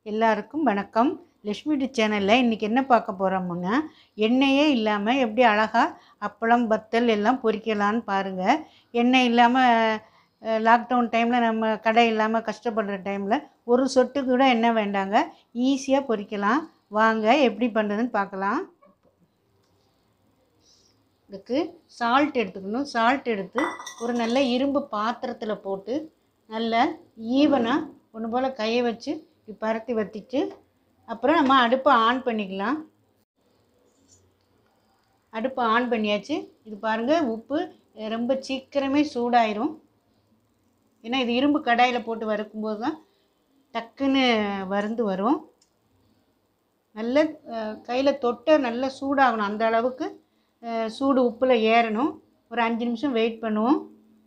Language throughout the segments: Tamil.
எல்லாருக்கும் வணக்கம் லக்ஷ்மி சேனலில் இன்றைக்கி என்ன பார்க்க போகிறோம்னா எண்ணெயே இல்லாமல் எப்படி அழகாக அப்பளம் வத்தல் எல்லாம் பொரிக்கலான்னு பாருங்கள் எண்ணெய் இல்லாமல் லாக்டவுன் டைமில் நம்ம கடை இல்லாமல் கஷ்டப்படுற டைமில் ஒரு சொட்டு கூட எண்ணெய் வேண்டாங்க ஈஸியாக பொரிக்கலாம் வாங்க எப்படி பண்ணுறதுன்னு பார்க்கலாம் இதுக்கு சால்ட் எடுத்துக்கணும் சால்ட் எடுத்து ஒரு நல்ல இரும்பு பாத்திரத்தில் போட்டு நல்ல ஈவனாக ஒன்று போல் கையை வச்சு இப்படி பரத்தி வத்திட்டு அப்புறம் நம்ம அடுப்பை ஆன் பண்ணிக்கலாம் அடுப்பை ஆன் பண்ணியாச்சு இது பாருங்கள் உப்பு ரொம்ப சீக்கிரமே சூடாயிரும் ஏன்னா இது இரும்பு கடாயில் போட்டு வறுக்கும்போது தான் டக்குன்னு வறுந்து வரும் நல்ல கையில் தொட்ட நல்ல சூடாகணும் அந்த அளவுக்கு அஹ், சூடு உப்பில் ஏறணும் ஒரு அஞ்சு நிமிஷம் வெயிட் பண்ணுவோம்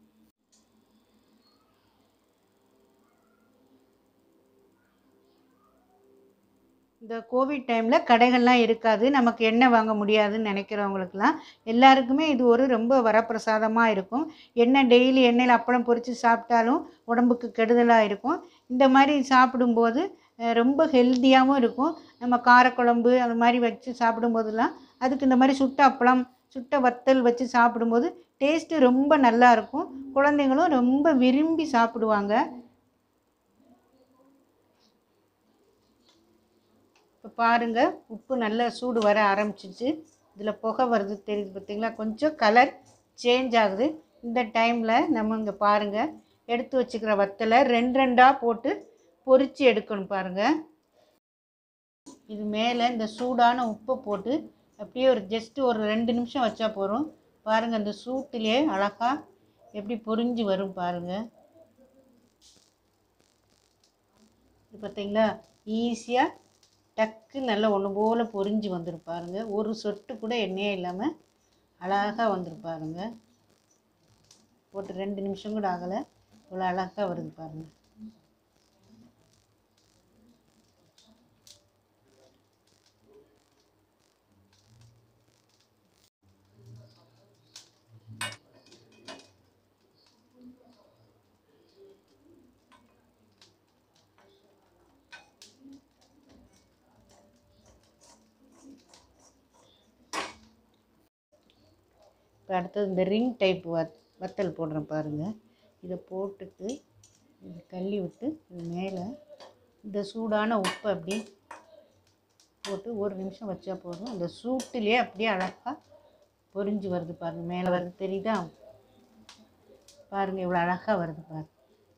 இந்த கோவிட் டைமில் கடைகள்லாம் இருக்காது நமக்கு எண்ணெய் வாங்க முடியாதுன்னு நினைக்கிறவங்களுக்குலாம் எல்லாருக்குமே இது ஒரு ரொம்ப வரப்பிரசாதமாக இருக்கும் எண்ணெய் டெய்லி எண்ணெயில் அப்பளம் பொரித்து சாப்பிட்டாலும் உடம்புக்கு கெடுதலாக இருக்கும் இந்த மாதிரி சாப்பிடும்போது அஹ், ரொம்ப ஹெல்த்தியாகவும் இருக்கும் நம்ம காரக்குழம்பு அந்த மாதிரி வச்சு சாப்பிடும்போதெல்லாம் அதுக்கு இந்த மாதிரி சுட்ட அப்பளம் சுட்ட வத்தல் வச்சு சாப்பிடும்போது டேஸ்ட்டு ரொம்ப நல்லா இருக்கும் குழந்தைங்களும் ரொம்ப விரும்பி சாப்பிடுவாங்க இப்போ பாருங்கள் உப்பு நல்லா சூடு வர ஆரம்பிச்சிச்சு இதில் புகை வருது தெரியுது பார்த்தீங்களா கொஞ்சம் கலர் சேஞ்ச் ஆகுது இந்த டைமில் நம்ம இங்கே பாருங்கள் எடுத்து வச்சுக்கிற வத்தலை ரெண்டு ரெண்டாக போட்டு பொரித்து எடுக்கணும் பாருங்கள் இது மேலே இந்த சூடான உப்பை போட்டு அப்படியே ஒரு ஜஸ்ட்டு ஒரு ரெண்டு நிமிஷம் வச்சா போதும் பாருங்கள் இந்த சூட்டிலே அழகாக எப்படி பொரிஞ்சு வரும் பாருங்கள் இது பார்த்தீங்களா ஈஸியாக டக்கு நல்லா ஒன்று போல் பொரிஞ்சு வந்துடும் பாருங்க ஒரு சொட்டு கூட எண்ணெயே இல்லாமல் அழகாக வந்துடும் பாருங்க போட்டு ரெண்டு நிமிஷம் கூட ஆகலை இவ்வளோ அழகாக வருது பாருங்க இப்போ அடுத்தது இந்த ரிங் டைப் வத் வத்தல் போடுறேன் பாருங்கள் இதை போட்டுட்டு இது கள்ளி விட்டு இது மேலே இந்த சூடான உப்பை அப்படி போட்டு ஒரு நிமிஷம் வச்சா போதும் அந்த சூட்டிலே அப்படியே அழகாக பொரிஞ்சு வருது பாருங்கள் மேலே வருது தெரியுதா பாருங்கள் இவ்வளோ அழகாக வருது பாருங்க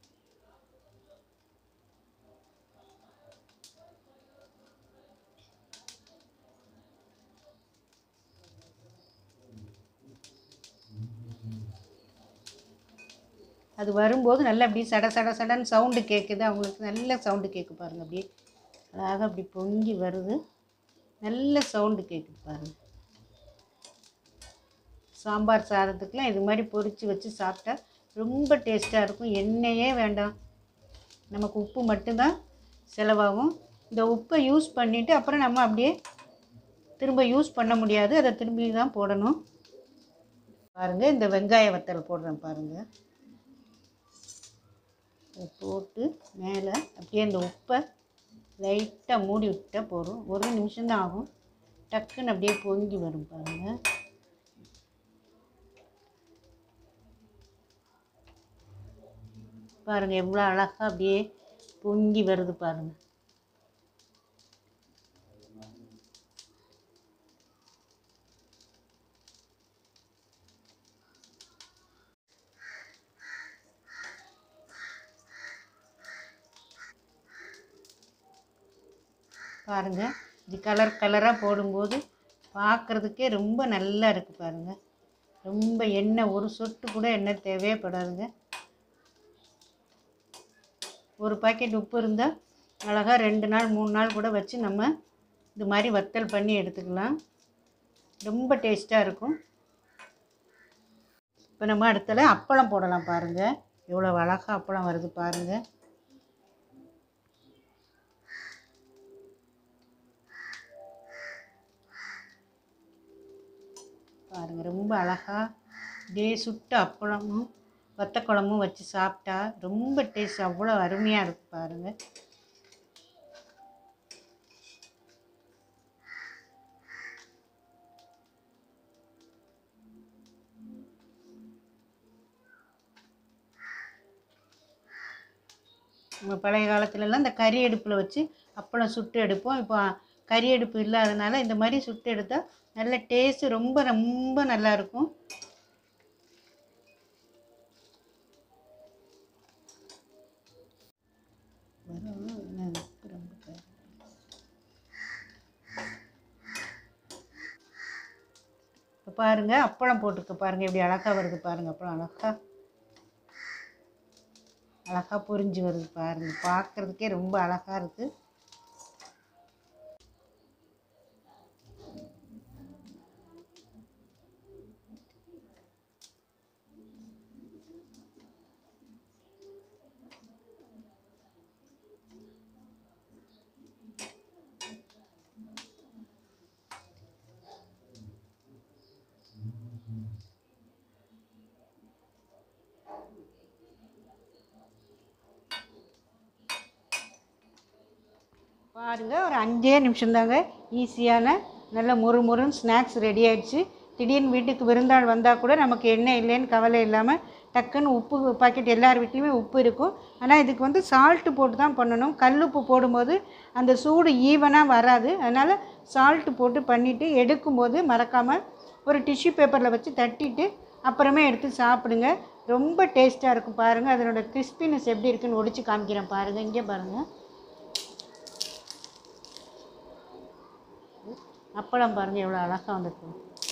அது வரும்போது நல்லா அப்படியே சட சட சடன்னு சவுண்டு கேட்குது அவங்களுக்கு நல்ல சவுண்டு கேட்கு பாருங்கள் அப்படியே அழகாக அப்படி பொங்கி வருது நல்ல சவுண்டு கேட்குது பாருங்கள் சாம்பார் சாதத்துக்குலாம் இது மாதிரி பொரித்து வச்சு சாப்பிட்டா ரொம்ப டேஸ்ட்டாக இருக்கும் எண்ணெயே வேண்டாம் நமக்கு உப்பு மட்டும்தான் செலவாகும் இந்த உப்பை யூஸ் பண்ணிவிட்டு அப்புறம் நம்ம அப்படியே திரும்ப யூஸ் பண்ண முடியாது அதை திரும்பி தான் போடணும் பாருங்கள் இந்த வெங்காய வத்தல் போடுறேன் பாருங்கள் அதை போட்டு மேலே அப்படியே அந்த உப்பை லைட்டாக மூடி விட்டால் போதும் ஒரு நிமிஷம்தான் ஆகும் டக்குன்னு அப்படியே பொங்கி வரும் பாருங்கள் பாருங்கள் எவ்வளோ அழகாக அப்படியே பொங்கி வருது பாருங்கள் பாருங்கள் இது கலர் கலராக போடும்போது பார்க்குறதுக்கே ரொம்ப நல்லா இருக்குது பாருங்கள் ரொம்ப எண்ணெய் ஒரு சொட்டு கூட எண்ணெய் தேவைப்படாதுங்க ஒரு பாக்கெட் உப்பு இருந்தால் அழகாக ரெண்டு நாள் மூணு நாள் கூட வச்சு நம்ம இது மாதிரி வத்தல் பண்ணி எடுத்துக்கலாம் ரொம்ப டேஸ்ட்டாக இருக்கும் இப்போ நம்ம அடுத்தல அப்பளம் போடலாம் பாருங்கள் எவ்வளோ அழகாக அப்பளம் வருது பாருங்கள் பாருங்கள் ரொம்ப அழகாக டே சுட்ட அப்பளமும் வத்த குழம்பும் வச்சு சாப்பிட்டா ரொம்ப டேஸ்ட் அவ்வளோ அருமையாக இருக்கும் பாருங்கள் நம்ம பழைய காலத்துலலாம் இந்த கறி அடுப்பில் வச்சு அப்பளம் சுட்டு எடுப்போம் இப்போ கறி அடுப்பு இல்லாதனால இந்த மாதிரி சுட்டு எடுத்தால் நல்ல டேஸ்ட்டு ரொம்ப ரொம்ப நல்லா இருக்கும் இப்போ பாருங்க அப்பளம் போட்டிருக்கு பாருங்க எப்படி அழகா வருது பாருங்க அப்பளம் அழகா அழகா பொரிஞ்சு வருது பாருங்க பார்க்கறதுக்கே ரொம்ப அழகா இருக்கு பாருங்க ஒரு அஞ்சே நிமிஷம் தாங்க ஈஸியான நல்ல முறுமுறுன்னு ஸ்நாக்ஸ் ரெடி ஆயிடுச்சு திடீர்னு வீட்டுக்கு விருந்தாள் வந்தால் கூட நமக்கு எண்ணெய் இல்லைன்னு கவலை இல்லாமல் டக்குன்னு உப்பு பாக்கெட் எல்லார் வீட்லேயுமே உப்பு இருக்கும் ஆனால் இதுக்கு வந்து சால்ட்டு போட்டு தான் பண்ணணும் கல்லுப்பு போடும்போது அந்த சூடு ஈவனாக வராது அதனால் சால்ட்டு போட்டு பண்ணிவிட்டு எடுக்கும்போது மறக்காமல் ஒரு டிஷ்யூ பேப்பரில் வச்சு தட்டிட்டு அப்புறமே எடுத்து சாப்பிடுங்க ரொம்ப டேஸ்ட்டாக இருக்கும் பாருங்கள் அதனோட கிறிஸ்பினஸ் எப்படி இருக்குன்னு ஒடிச்சு காமிக்கிறேன் பாருங்கள் இங்கே பாருங்கள் அப்பளம் பாருங்கள் எவ்வளோ அழகாக வந்திருக்கு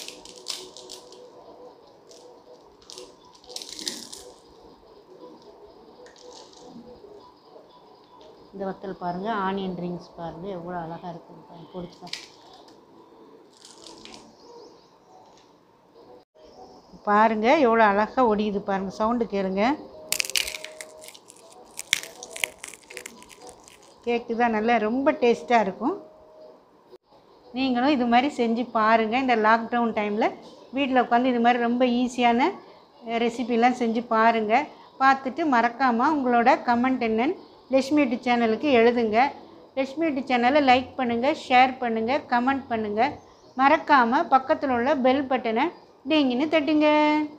இந்த வத்தல் பாருங்கள் ஆனியன் ரிங்ஸ் பாருங்கள் எவ்வளோ அழகாக இருக்குது பாருங்க பிடிச்சா பாருங்கள் எவ்வளோ அழகாக ஒடியுது பாருங்கள் சவுண்டு கேளுங்க கேக்கு தான் நல்லா ரொம்ப டேஸ்ட்டாக இருக்கும் நீங்களும் இது மாதிரி செஞ்சு பாருங்கள் இந்த லாக்டவுன் டைமில் வீட்டில் உட்காந்து இது மாதிரி ரொம்ப ஈஸியான ரெசிபிலாம் செஞ்சு பாருங்கள் பார்த்துட்டு மறக்காமல் உங்களோட கமெண்ட் என்னன்னு லட்சுமி யூடி சேனலுக்கு எழுதுங்க லட்சுமி யூடி சேனலை லைக் பண்ணுங்கள் ஷேர் பண்ணுங்கள் கமெண்ட் பண்ணுங்கள் மறக்காமல் பக்கத்தில் உள்ள பெல் பட்டனை டிங்கின்னு தட்டுங்க